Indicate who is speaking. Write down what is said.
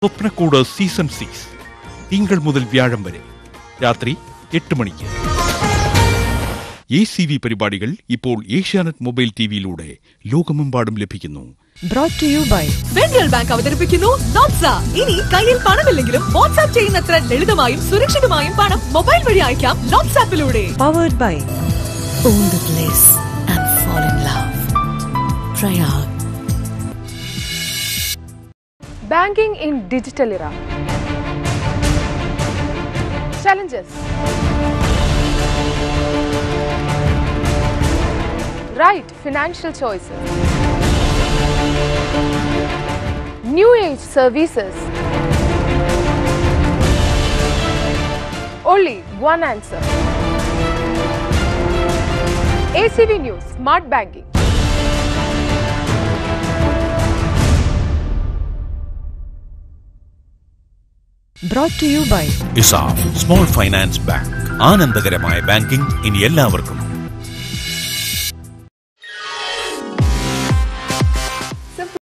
Speaker 1: സ്വപ്നക്കൂട് season six തിങ്കൾ മുതൽ വ്യാഴം വരെ രാത്രി എട്ട് മണിക്ക് എ സി വി പരിപാടികൾ ഇപ്പോൾ ഏഷ്യാനെറ്റ് മൊബൈൽ ടിവിയിലൂടെ ലോകമെമ്പാടും ലഭിക്കുന്നു
Speaker 2: brought to you by
Speaker 3: federal bank അവതരിപ്പിക്കുന്നു നോട്ട്സ ഇനി കയ്യിൽ പണമില്ലെങ്കിലും വാട്സ്ആപ്പ് ചെയ്യുന്നത്ര ലളിതമായും സുരക്ഷിതമായും പണം മൊബൈൽ വഴി അയക്കാം നോട്ട്സ് ആപ്പിലൂടെ
Speaker 2: powered by
Speaker 4: Own the place and fall in love. Prayag.
Speaker 5: Banking in digital era. Challenges. Right financial choices. New age services. Only one answer. ACV News Smart Banking.
Speaker 2: brought to you by
Speaker 6: ESAF small finance bank ആനന്ദകരമായ banking ഇനി എല്ലാവർക്കും